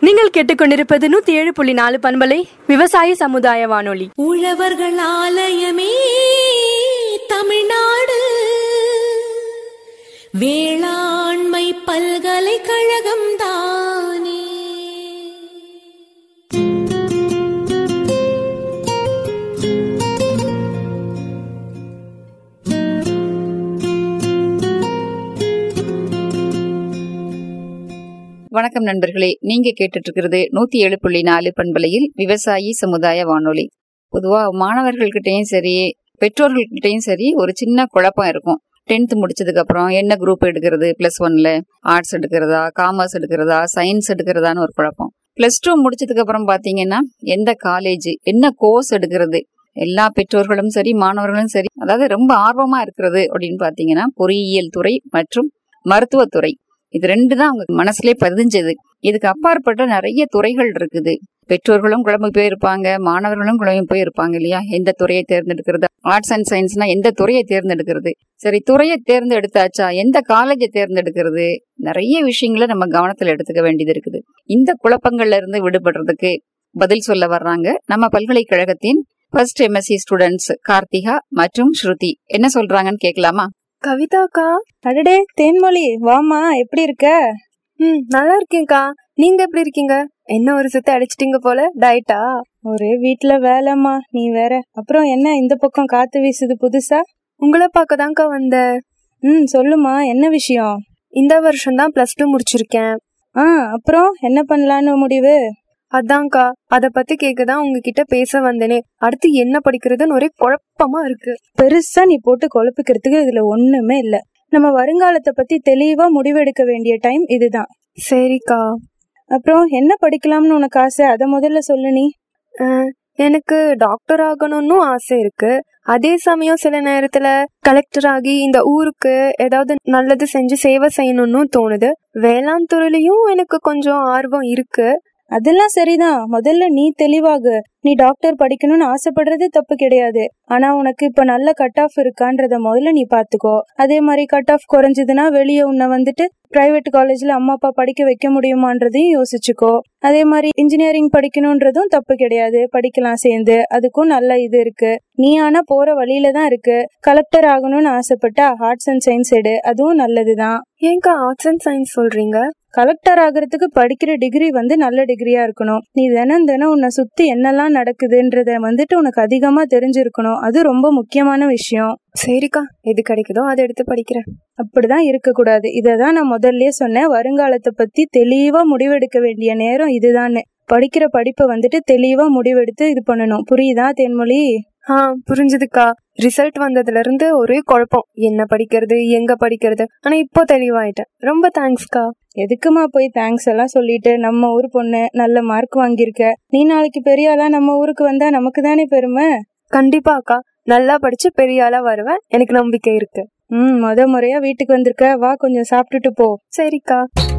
நீங்கள் கேட்டுக்கொண்டிருப்பது நூத்தி ஏழு புள்ளி நாலு பண்பலை விவசாய சமுதாய வானொலி உழவர்கள் ஆலயமே தமிழ்நாடு வேளாண்மை பல்கலைக்கழகம் தானே வணக்கம் நண்பர்களே நீங்க கேட்டுட்டு இருக்கிறது நூத்தி ஏழு புள்ளி நாலு பண்பலையில் விவசாயி சமுதாய வானொலி பொதுவா மாணவர்கள்கிட்டயும் சரி பெற்றோர்கள்கிட்டயும் சரி ஒரு சின்ன குழப்பம் இருக்கும் டென்த் முடிச்சதுக்கு அப்புறம் என்ன குரூப் எடுக்கிறது பிளஸ் ஒன்ல ஆர்ட்ஸ் எடுக்கிறதா காமர்ஸ் எடுக்கிறதா சயின்ஸ் எடுக்கிறதான்னு ஒரு குழப்பம் பிளஸ் டூ முடிச்சதுக்கு அப்புறம் பாத்தீங்கன்னா எந்த காலேஜ் என்ன கோர்ஸ் எடுக்கிறது எல்லா பெற்றோர்களும் சரி மாணவர்களும் சரி அதாவது ரொம்ப ஆர்வமா இருக்கிறது அப்படின்னு பாத்தீங்கன்னா பொறியியல் துறை மற்றும் மருத்துவத்துறை இது ரெண்டு தான் அவங்க மனசுலயே பதிஞ்சது இதுக்கு அப்பாற்பட்ட நிறைய துறைகள் இருக்குது பெற்றோர்களும் குழம்பு போயிருப்பாங்க மாணவர்களும் குழம்பு போயிருப்பாங்க இல்லையா எந்த துறையை தேர்ந்தெடுக்கிறது ஆர்ட்ஸ் அண்ட் சயின்ஸ்னா எந்த துறையை தேர்ந்தெடுக்கிறது சரி துறையை தேர்ந்தெடுத்தாச்சா எந்த காலேஜை தேர்ந்தெடுக்கிறது நிறைய விஷயங்களை நம்ம கவனத்துல எடுத்துக்க வேண்டியது இருக்குது இந்த குழப்பங்கள்ல இருந்து விடுபடுறதுக்கு பதில் சொல்ல வர்றாங்க நம்ம பல்கலைக்கழகத்தின் ஃபர்ஸ்ட் எம்எஸ்சி ஸ்டூடெண்ட்ஸ் கார்த்திகா மற்றும் ஸ்ருதி என்ன சொல்றாங்கன்னு கேட்கலாமா கவிதாக்கா அடடே தேன்மொழி வாமா எப்படி இருக்க ம் நல்லா இருக்கேன்க்கா நீங்க எப்படி இருக்கீங்க என்ன ஒரு சுத்தி அடிச்சிட்டீங்க போல டயட்டா ஒரு வீட்ல வேலைம்மா நீ வேற அப்புறம் என்ன இந்த பக்கம் காத்து வீசுது புதுசா உங்களை பார்க்க தான்க்கா வந்தேன் ம் சொல்லுமா என்ன விஷயம் இந்த வருஷம் தான் பிளஸ் டூ முடிச்சிருக்கேன் ஆ அப்புறம் என்ன பண்ணலான்னு முடிவு அதான்க்கா அத பத்தி கேட்க தான் உங்ககிட்ட பேச வந்தேனே அடுத்து என்ன படிக்கிறதுன்னு ஒரே குழப்பமா இருக்கு பெருசா நீ போட்டு குழப்பிக்கிறதுக்கு இதுல ஒண்ணுமே இல்ல நம்ம வருங்காலத்தை பத்தி தெளிவா முடிவெடுக்க வேண்டிய டைம் இதுதான் சரிக்கா அப்புறம் என்ன படிக்கலாம்னு உனக்கு ஆசை அத முதல்ல சொல்லு நீ அஹ், எனக்கு டாக்டர் ஆகணும்னு ஆசை இருக்கு அதே சமயம் சில நேரத்துல கலெக்டர் ஆகி இந்த ஊருக்கு ஏதாவது நல்லது செஞ்சு சேவை செய்யணும்னு தோணுது வேளாண் துறையிலயும் எனக்கு கொஞ்சம் ஆர்வம் இருக்கு அதெல்லாம் சரிதான் முதல்ல நீ தெளிவாகு நீ டாக்டர் படிக்கணும்னு ஆசைப்படுறது தப்பு கிடையாது ஆனா உனக்கு இப்ப நல்ல கட் ஆஃப் இருக்கான்றத முதல்ல நீ பாத்துக்கோ அதே மாதிரி கட் ஆஃப் குறைஞ்சதுன்னா வெளியே உன்னை வந்துட்டு பிரைவேட் காலேஜ்ல அம்மா அப்பா படிக்க வைக்க முடியுமான்றதையும் யோசிச்சுக்கோ அதே மாதிரி இன்ஜினியரிங் படிக்கணும்ன்றதும் தப்பு கிடையாது படிக்கலாம் சேர்ந்து அதுக்கும் நல்ல இது இருக்கு நீ ஆனா போற வழியில தான் இருக்கு கலெக்டர் ஆகணும்னு ஆசைப்பட்டா ஆர்ட்ஸ் அண்ட் சயின்ஸ் எடு அதுவும் நல்லதுதான் ஏன்க்கா ஆர்ட்ஸ் அண்ட் சயின்ஸ் சொல்றீங்க கலெக்டர் ஆகிறதுக்கு படிக்கிற டிகிரி வந்து நல்ல டிகிரியா இருக்கணும் நீ தினம் தினம் உன்னை சுத்தி என்னெல்லாம் நடக்குதுன்றத வந்துட்டு உனக்கு அதிகமா தெரிஞ்சிருக்கணும் அது ரொம்ப முக்கியமான விஷயம் சரிக்கா எது கிடைக்குதோ அதை எடுத்து படிக்கிறேன் அப்படிதான் இருக்கக்கூடாது இததான் நான் முதல்லயே சொன்னேன் வருங்காலத்தை பத்தி தெளிவா முடிவெடுக்க வேண்டிய நேரம் இதுதான்னு படிக்கிற படிப்பை வந்துட்டு தெளிவா முடிவெடுத்து இது பண்ணணும் புரியுதா தேன்மொழி ஆ புரிஞ்சுதுக்கா ரிசல்ட் வந்ததுல இருந்து ஒரே குழப்பம் என்ன படிக்கிறது எங்க படிக்கிறது ஆனா இப்போ தெளிவாயிட்டேன் ரொம்ப தேங்க்ஸ்க்கா எதுக்குமா போய் தேங்க்ஸ் எல்லாம் சொல்லிட்டு நம்ம ஊர் பொண்ணு நல்ல மார்க் வாங்கியிருக்க நீ நாளைக்கு பெரிய ஆளா நம்ம ஊருக்கு வந்தா நமக்கு தானே பெருமை கண்டிப்பா அக்கா நல்லா படிச்சு பெரிய ஆளா வருவேன் எனக்கு நம்பிக்கை இருக்கு ம் முத முறையா வீட்டுக்கு வந்திருக்க வா கொஞ்சம் சாப்பிட்டுட்டு போ சரிக்கா